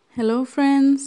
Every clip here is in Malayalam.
ഹലോ ഫ്രണ്ട്സ്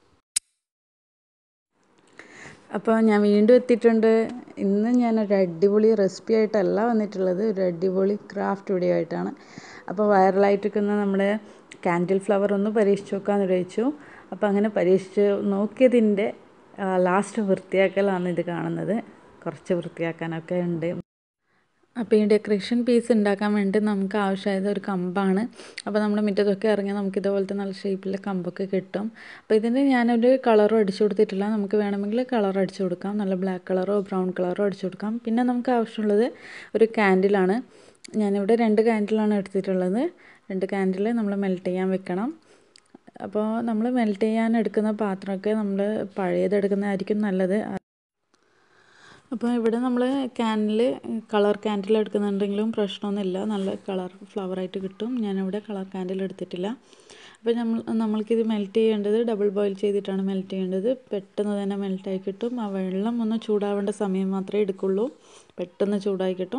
അപ്പോൾ ഞാൻ വീണ്ടും എത്തിയിട്ടുണ്ട് ഇന്ന് ഞാനൊരു അടിപൊളി റെസിപ്പി ആയിട്ടല്ല വന്നിട്ടുള്ളത് ഒരു അടിപൊളി ക്രാഫ്റ്റ് വീഡിയോ ആയിട്ടാണ് അപ്പോൾ വൈറലായിട്ടിരിക്കുന്ന നമ്മുടെ കാൻഡിൽ ഫ്ലവർ ഒന്ന് പരീക്ഷിച്ച് നോക്കാമെന്ന് വിചാരിച്ചു അപ്പോൾ അങ്ങനെ പരീക്ഷിച്ച് നോക്കിയതിൻ്റെ ലാസ്റ്റ് വൃത്തിയാക്കലാണ് ഇത് കാണുന്നത് കുറച്ച് വൃത്തിയാക്കാനൊക്കെ ഉണ്ട് അപ്പോൾ ഈ ഡെക്കറേഷൻ പീസ് ഉണ്ടാക്കാൻ വേണ്ടി നമുക്ക് ആവശ്യമായത് ഒരു കമ്പാണ് അപ്പോൾ നമ്മുടെ മുറ്റത്തൊക്കെ ഇറങ്ങിയാൽ നമുക്ക് ഇതുപോലത്തെ നല്ല ഷേപ്പിലെ കമ്പൊക്കെ കിട്ടും അപ്പോൾ ഇതിന് ഞാനൊരു കളറും അടിച്ചു കൊടുത്തിട്ടില്ല നമുക്ക് വേണമെങ്കിൽ കളർ അടിച്ചു കൊടുക്കാം നല്ല ബ്ലാക്ക് കളറോ ബ്രൗൺ കളറോ അടിച്ചു കൊടുക്കാം പിന്നെ നമുക്ക് ആവശ്യമുള്ളത് ഒരു കാൻഡിലാണ് ഞാനിവിടെ രണ്ട് കാൻഡിലാണ് എടുത്തിട്ടുള്ളത് രണ്ട് കാൻഡിൽ നമ്മൾ മെൽറ്റ് ചെയ്യാൻ വെക്കണം അപ്പോൾ നമ്മൾ മെൽറ്റ് ചെയ്യാൻ എടുക്കുന്ന പാത്രമൊക്കെ നമ്മൾ പഴയത് എടുക്കുന്നതായിരിക്കും നല്ലത് അപ്പോൾ ഇവിടെ നമ്മൾ ക്യാനിൽ കളർ ക്യാൻഡിൽ എടുക്കുന്നുണ്ടെങ്കിലും പ്രശ്നമൊന്നുമില്ല നല്ല കളർ ഫ്ലവറായിട്ട് കിട്ടും ഞാനിവിടെ കളർ ക്യാൻഡിൽ എടുത്തിട്ടില്ല അപ്പോൾ നമ്മൾ നമ്മൾക്കിത് മെൽറ്റ് ചെയ്യേണ്ടത് ഡബിൾ ബോയിൽ ചെയ്തിട്ടാണ് മെൽറ്റ് ചെയ്യേണ്ടത് പെട്ടെന്ന് തന്നെ മെൽറ്റായി കിട്ടും ആ വെള്ളം ഒന്ന് ചൂടാവേണ്ട സമയം മാത്രമേ എടുക്കുള്ളൂ പെട്ടെന്ന് ചൂടായി കിട്ടും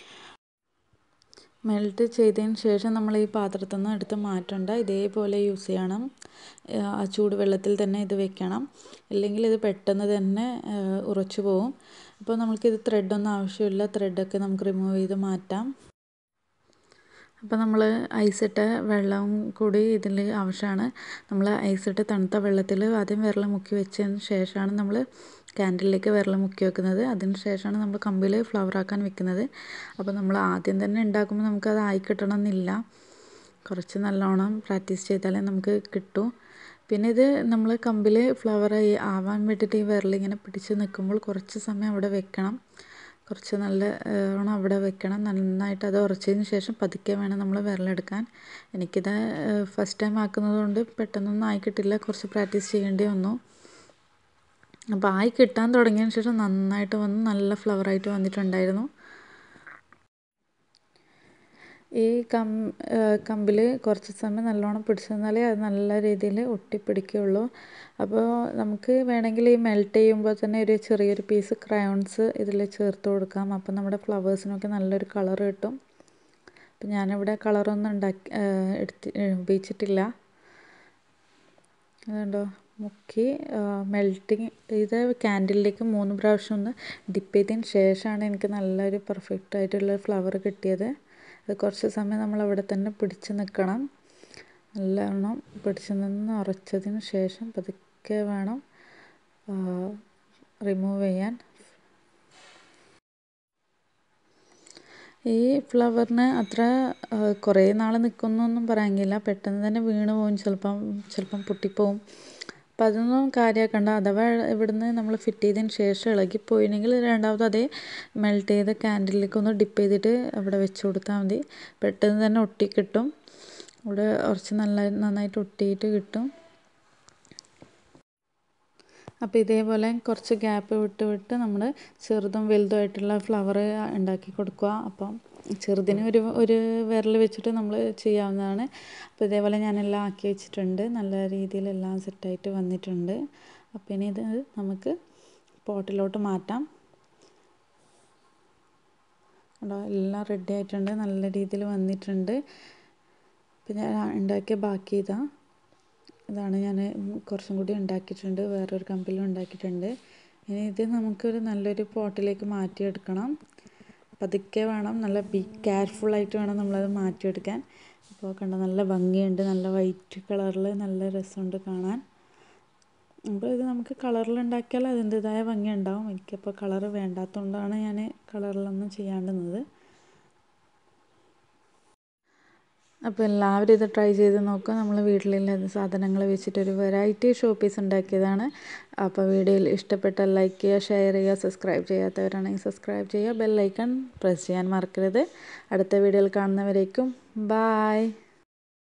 മെൽറ്റ് ചെയ്തതിന് ശേഷം നമ്മൾ ഈ പാത്രത്തിൽ നിന്ന് എടുത്ത് മാറ്റണ്ട ഇതേപോലെ യൂസ് ചെയ്യണം ആ ചൂട് വെള്ളത്തിൽ തന്നെ ഇത് വെക്കണം ഇല്ലെങ്കിൽ ഇത് പെട്ടെന്ന് തന്നെ ഉറച്ചു പോകും അപ്പോൾ നമുക്കിത് ത്രെഡൊന്നും ആവശ്യമില്ല ത്രെഡൊക്കെ നമുക്ക് റിമൂവ് ചെയ്ത് മാറ്റാം അപ്പോൾ നമ്മൾ ഐസിട്ട വെള്ളം കൂടി ഇതിൽ ആവശ്യമാണ് നമ്മൾ ഐസിട്ട് തണുത്ത വെള്ളത്തിൽ ആദ്യം വിരൽ മുക്കി വെച്ചതിന് ശേഷമാണ് നമ്മൾ ക്യാൻഡിലേക്ക് വിരൽ മുക്കി വെക്കുന്നത് അതിന് ശേഷമാണ് നമ്മൾ കമ്പിൽ ഫ്ലവർ ആക്കാൻ വെക്കുന്നത് അപ്പോൾ നമ്മൾ ആദ്യം തന്നെ ഉണ്ടാക്കുമ്പോൾ നമുക്കത് ആയി കിട്ടണമെന്നില്ല കുറച്ച് നല്ലോണം പ്രാക്ടീസ് ചെയ്താലേ നമുക്ക് കിട്ടൂ പിന്നെ ഇത് നമ്മൾ കമ്പിൽ ഫ്ലവർ ആവാൻ വേണ്ടിയിട്ട് ഈ വിരൽ ഇങ്ങനെ പിടിച്ച് നിൽക്കുമ്പോൾ കുറച്ച് സമയം അവിടെ വെക്കണം കുറച്ച് നല്ല ഓണം അവിടെ വെക്കണം നന്നായിട്ട് അത് ഉറച്ചതിന് ശേഷം പതുക്കെ വേണം നമ്മൾ വിരലെടുക്കാൻ എനിക്കിത് ഫസ്റ്റ് ടൈം ആക്കുന്നത് കൊണ്ട് പെട്ടെന്നൊന്നും ആയി കിട്ടില്ല കുറച്ച് പ്രാക്ടീസ് ചെയ്യേണ്ടി വന്നു അപ്പോൾ ആയി കിട്ടാൻ തുടങ്ങിയതിന് ശേഷം നന്നായിട്ട് വന്ന് നല്ല ഫ്ലവറായിട്ട് വന്നിട്ടുണ്ടായിരുന്നു ഈ കം കമ്പിൽ കുറച്ച് സമയം നല്ലോണം പിടിച്ചു നിന്നാലേ അത് നല്ല രീതിയിൽ ഒട്ടിപ്പിടിക്കുകയുള്ളൂ അപ്പോൾ നമുക്ക് വേണമെങ്കിൽ ഈ മെൽറ്റ് ചെയ്യുമ്പോൾ തന്നെ ഒരു ചെറിയൊരു പീസ് ക്രയോൺസ് ഇതിൽ ചേർത്ത് കൊടുക്കാം അപ്പോൾ നമ്മുടെ ഫ്ലവേഴ്സിനൊക്കെ നല്ലൊരു കളർ കിട്ടും അപ്പോൾ ഞാനിവിടെ കളറൊന്നും ഉണ്ടാക്കി എടുത്ത് ഉപയോഗിച്ചിട്ടില്ല അതുകൊണ്ടോ മുക്കി മെൽറ്റിങ് ഇത് ക്യാൻഡിലേക്ക് മൂന്ന് പ്രാവശ്യം ഒന്ന് ഡിപ്പ് ചെയ്തതിന് ശേഷമാണ് എനിക്ക് നല്ലൊരു പെർഫെക്റ്റ് ആയിട്ടുള്ള ഫ്ലവർ കിട്ടിയത് അത് കുറച്ച് സമയം നമ്മൾ അവിടെ തന്നെ പിടിച്ച് നിൽക്കണം നല്ലവണ്ണം പിടിച്ച് നിന്ന് ഉറച്ചതിന് ശേഷം പതുക്കെ വേണം റിമൂവ് ചെയ്യാൻ ഈ ഫ്ലവറിന് അത്ര കുറേ നാൾ നിൽക്കുന്നൊന്നും പറയാനില്ല പെട്ടെന്ന് തന്നെ വീണ് പോകും ചിലപ്പം ചിലപ്പം പൊട്ടിപ്പോവും അപ്പം അതൊന്നും കാര്യമാക്കണ്ട അഥവാ ഇവിടുന്ന് നമ്മൾ ഫിറ്റ് ചെയ്തതിന് ശേഷം ഇളകിപ്പോയില്ലെങ്കിൽ രണ്ടാമത് അതേ മെൽറ്റ് ചെയ്ത ക്യാൻഡിലേക്ക് ഒന്ന് ഡിപ്പ് ചെയ്തിട്ട് അവിടെ വെച്ച് കൊടുത്താൽ മതി പെട്ടെന്ന് തന്നെ ഒട്ടി കിട്ടും ഇവിടെ കുറച്ച് നല്ല നന്നായിട്ട് ഒട്ടിയിട്ട് കിട്ടും അപ്പോൾ ഇതേപോലെ കുറച്ച് ഗ്യാപ്പ് വിട്ട് വിട്ട് നമ്മൾ ചെറുതും വലുതുമായിട്ടുള്ള ഫ്ലവർ ഉണ്ടാക്കി കൊടുക്കുക അപ്പം ചെറുതിന് ഒരു ഒരു വിരൽ വെച്ചിട്ട് നമ്മൾ ചെയ്യാവുന്നതാണ് അപ്പോൾ ഇതേപോലെ ഞാനെല്ലാം ആക്കി വെച്ചിട്ടുണ്ട് നല്ല രീതിയിൽ എല്ലാം സെറ്റായിട്ട് വന്നിട്ടുണ്ട് അപ്പോൾ ഇനി ഇത് നമുക്ക് പോട്ടിലോട്ട് മാറ്റാം കണ്ടോ എല്ലാം റെഡി ആയിട്ടുണ്ട് നല്ല രീതിയിൽ വന്നിട്ടുണ്ട് അപ്പോൾ ഞാൻ ഉണ്ടാക്കിയ ബാക്കി ഇതാ ഇതാണ് ഞാൻ കുറച്ചും കൂടി ഉണ്ടാക്കിയിട്ടുണ്ട് വേറൊരു കമ്പിലും ഉണ്ടാക്കിയിട്ടുണ്ട് ഇനി ഇത് നമുക്കൊരു നല്ലൊരു പോട്ടിലേക്ക് മാറ്റിയെടുക്കണം പതുക്കെ വേണം നല്ല ബി കെയർഫുള്ളായിട്ട് വേണം നമ്മളത് മാറ്റിയെടുക്കാൻ അപ്പോൾ കണ്ട നല്ല ഭംഗിയുണ്ട് നല്ല വൈറ്റ് കളറിൽ നല്ല രസമുണ്ട് കാണാൻ അപ്പോൾ ഇത് നമുക്ക് കളറിൽ ഉണ്ടാക്കിയാൽ അതിൻ്റെതായ ഭംഗി ഉണ്ടാവും എനിക്കപ്പോൾ കളർ വേണ്ടാത്തതുകൊണ്ടാണ് ഞാൻ കളറിലൊന്നും ചെയ്യാണ്ടുന്നത് അപ്പോൾ എല്ലാവരും ഇത് ട്രൈ ചെയ്ത് നോക്കുക നമ്മൾ വീട്ടിലുള്ള സാധനങ്ങൾ വെച്ചിട്ടൊരു വെറൈറ്റി ഷോ പീസ് ഉണ്ടാക്കിയതാണ് അപ്പോൾ വീഡിയോയിൽ ഇഷ്ടപ്പെട്ടാൽ ലൈക്ക് ചെയ്യുക ഷെയർ ചെയ്യുക സബ്സ്ക്രൈബ് ചെയ്യാത്തവരാണെങ്കിൽ സബ്സ്ക്രൈബ് ചെയ്യുക ബെൽ ഐക്കൺ പ്രസ് ചെയ്യാൻ മറക്കരുത് അടുത്ത വീഡിയോയിൽ കാണുന്നവരേക്കും ബായ്